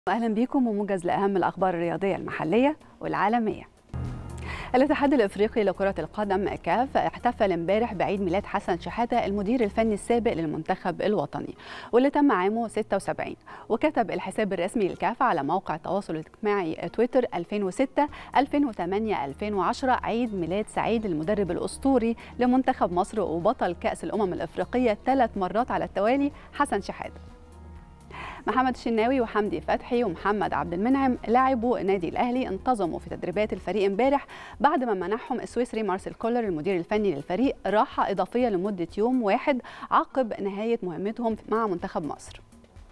اهلا بكم وموجز لاهم الاخبار الرياضيه المحليه والعالميه الاتحاد الافريقي لكره القدم كاف احتفل امبارح بعيد ميلاد حسن شحاته المدير الفني السابق للمنتخب الوطني واللي تم عامه 76 وكتب الحساب الرسمي للكاف على موقع التواصل الاجتماعي تويتر 2006 2008 2010 عيد ميلاد سعيد للمدرب الاسطوري لمنتخب مصر وبطل كاس الامم الافريقيه ثلاث مرات على التوالي حسن شحاته محمد الشناوي وحمدي فتحي ومحمد عبد المنعم لاعبو النادي الاهلي انتظموا في تدريبات الفريق امبارح بعد ما منحهم السويسري مارسيل كولر المدير الفني للفريق راحه اضافيه لمده يوم واحد عقب نهايه مهمتهم مع منتخب مصر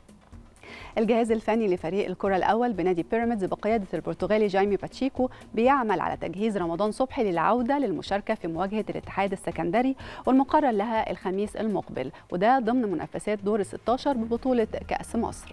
الجهاز الفني لفريق الكرة الأول بنادي بيراميدز بقيادة البرتغالي جايمي باتشيكو بيعمل على تجهيز رمضان صبحي للعودة للمشاركة في مواجهة الاتحاد السكندري والمقرر لها الخميس المقبل وده ضمن منافسات دور 16 ببطولة كأس مصر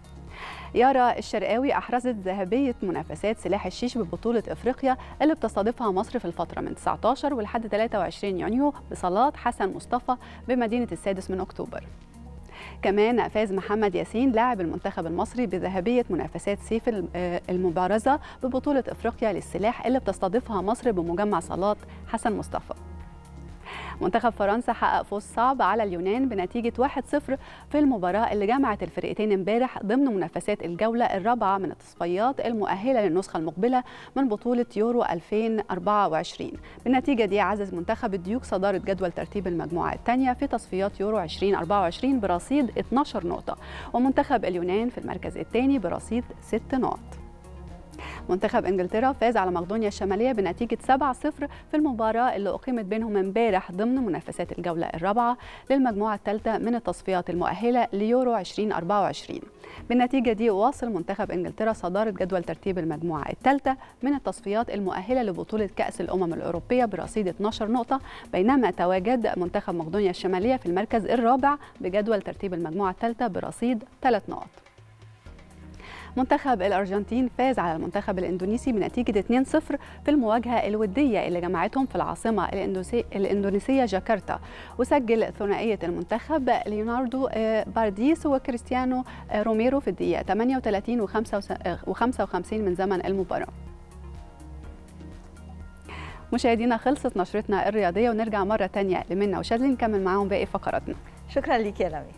يارا الشرقاوي أحرزت ذهبية منافسات سلاح الشيش ببطولة إفريقيا اللي بتستضيفها مصر في الفترة من 19 ولحد 23 يونيو بصالات حسن مصطفى بمدينة السادس من أكتوبر كمان فاز محمد ياسين لاعب المنتخب المصري بذهبية منافسات سيف المبارزة ببطولة إفريقيا للسلاح اللي بتستضيفها مصر بمجمع صالات حسن مصطفى منتخب فرنسا حقق فوز صعب على اليونان بنتيجة 1-0 في المباراة اللي جمعت الفرقتين امبارح ضمن منافسات الجولة الرابعة من التصفيات المؤهلة للنسخة المقبلة من بطولة يورو 2024 بالنتيجة دي عزز منتخب الديوك صدارة جدول ترتيب المجموعة الثانية في تصفيات يورو 2024 برصيد 12 نقطة ومنتخب اليونان في المركز الثاني برصيد 6 نقط منتخب انجلترا فاز على مقدونيا الشماليه بنتيجه 7-0 في المباراه اللي اقيمت بينهم امبارح ضمن منافسات الجوله الرابعه للمجموعه الثالثه من التصفيات المؤهله ليورو 2024 بالنتيجه دي واصل منتخب انجلترا صداره جدول ترتيب المجموعه الثالثه من التصفيات المؤهله لبطوله كاس الامم الاوروبيه برصيد 12 نقطه بينما تواجد منتخب مقدونيا الشماليه في المركز الرابع بجدول ترتيب المجموعه الثالثه برصيد 3 نقط منتخب الأرجنتين فاز على المنتخب الإندونيسي بنتيجة 2-0 في المواجهة الودية اللي جمعتهم في العاصمة الإندونيسية جاكرتا وسجل ثنائية المنتخب ليوناردو بارديس وكريستيانو روميرو في الدقيقة 38 و55 من زمن المباراة مشاهدينا خلصت نشرتنا الرياضية ونرجع مرة تانية لمنى وشاذلي نكمل معاهم باقي فقراتنا شكرا لك يا لمي